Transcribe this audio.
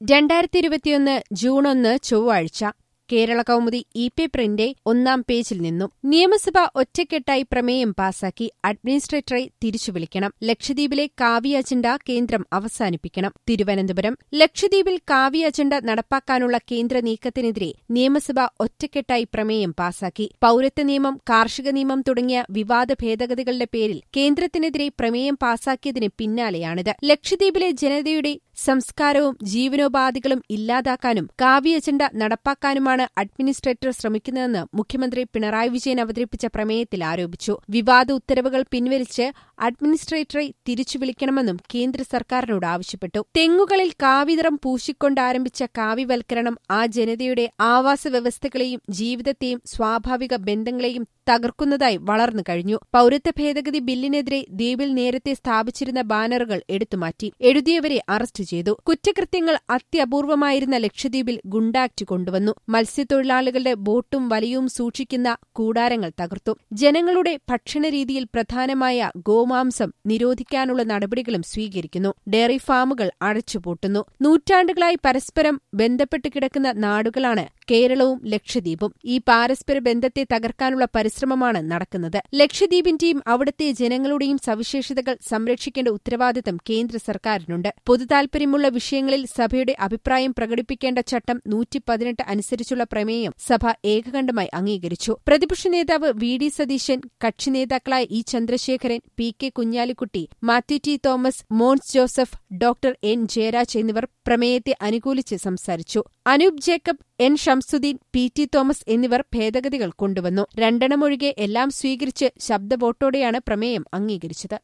രണ്ടായിരത്തി ഇരുപത്തിയൊന്ന് ജൂൺ ഒന്ന് ചൊവ്വാഴ്ച കേരള കൗമുദി ഇ പേപ്പറിന്റെ ഒന്നാം പേജിൽ നിന്നും നിയമസഭ ഒറ്റക്കെട്ടായി പ്രമേയം പാസാക്കി അഡ്മിനിസ്ട്രേറ്ററെ തിരിച്ചുവിളിക്കണം ലക്ഷദ്വീപിലെ കാവ്യ അജണ്ട കേന്ദ്രം അവസാനിപ്പിക്കണം തിരുവനന്തപുരം ലക്ഷദ്വീപിൽ കാവ്യ അജണ്ട നടപ്പാക്കാനുള്ള കേന്ദ്ര നീക്കത്തിനെതിരെ നിയമസഭ ഒറ്റക്കെട്ടായി പ്രമേയം പാസാക്കി പൌരത്വ നിയമം കാർഷിക നിയമം തുടങ്ങിയ വിവാദ ഭേദഗതികളുടെ പേരിൽ കേന്ദ്രത്തിനെതിരെ പ്രമേയം പാസാക്കിയതിന് പിന്നാലെയാണിത് ലക്ഷദ്വീപിലെ ജനതയുടെ സംസ്കാരവും ജീവനോപാധികളും ഇല്ലാതാക്കാനും കാവ്യ അജണ്ട നടപ്പാക്കാനുമാണ് അഡ്മിനിസ്ട്രേറ്റർ ശ്രമിക്കുന്നതെന്ന് മുഖ്യമന്ത്രി പിണറായി വിജയൻ അവതരിപ്പിച്ച പ്രമേയത്തിൽ ആരോപിച്ചു വിവാദ ഉത്തരവുകൾ പിൻവലിച്ച് അഡ്മിനിസ്ട്രേറ്ററെ തിരിച്ചുവിളിക്കണമെന്നും കേന്ദ്ര സർക്കാരിനോട് ആവശ്യപ്പെട്ടു തെങ്ങുകളിൽ കാവിനിറം പൂശിക്കൊണ്ടാരംഭിച്ച കാവ്യവൽക്കരണം ആ ജനതയുടെ ആവാസ വ്യവസ്ഥകളെയും ജീവിതത്തെയും സ്വാഭാവിക ബന്ധങ്ങളെയും തകർക്കുന്നതായി വളർന്നു കഴിഞ്ഞു പൌരത്വ ഭേദഗതി ബില്ലിനെതിരെ ദ്വീപിൽ നേരത്തെ സ്ഥാപിച്ചിരുന്ന ബാനറുകൾ എടുത്തുമാറ്റി എഴുതിയവരെ അറസ്റ്റ് ചെയ്തു കുറ്റകൃത്യങ്ങൾ അത്യപൂർവമായിരുന്ന ലക്ഷദ്വീപിൽ ഗുണ്ടാക്ട് കൊണ്ടുവന്നു മത്സ്യത്തൊഴിലാളികളുടെ ബോട്ടും വലയും സൂക്ഷിക്കുന്ന കൂടാരങ്ങൾ തകർത്തു ജനങ്ങളുടെ ഭക്ഷണരീതിയിൽ പ്രധാനമായ ഗോമാംസം നിരോധിക്കാനുള്ള നടപടികളും സ്വീകരിക്കുന്നു ഡയറി ഫാമുകൾ അടച്ചുപൂട്ടുന്നു നൂറ്റാണ്ടുകളായി പരസ്പരം ബന്ധപ്പെട്ട് കിടക്കുന്ന നാടുകളാണ് കേരളവും ലക്ഷദ്വീപും ഈ പാരസ്പര ബന്ധത്തെ തകർക്കാനുള്ള പരിശ്രമമാണ് നടക്കുന്നത് ലക്ഷദ്വീപിന്റെയും അവിടുത്തെ ജനങ്ങളുടെയും സവിശേഷതകൾ സംരക്ഷിക്കേണ്ട ഉത്തരവാദിത്തം കേന്ദ്ര സർക്കാരിനുണ്ട് പൊതുതാൽപര്യമുള്ള വിഷയങ്ങളിൽ സഭയുടെ അഭിപ്രായം പ്രകടിപ്പിക്കേണ്ട ചട്ടം നൂറ്റി പതിനെട്ട് അനുസരിച്ചുള്ള പ്രമേയം സഭ ഏകകണ്ഠമായി അംഗീകരിച്ചു പ്രതിപക്ഷ നേതാവ് വി ഡി സതീശൻ കക്ഷി നേതാക്കളായ E Chandrasekharan P K Kunhalikutty Mathew T Thomas Mons Joseph doctor N Jayaraj എന്നിവർ പ്രമേയത്തെ അനുകൂലിച്ച് സംസാരിച്ചു Anoop Jacob N Shamsuddin P T Thomas എന്നിവർ ഭേദഗതികൾ കൊണ്ടുവന്നു രണ്ടെണ്ണമൊഴികെ എല്ലാം സ്വീകരിച്ച് ശബ്ദവോട്ടോടെയാണ് പ്രമേയം അംഗീകരിച്ചത്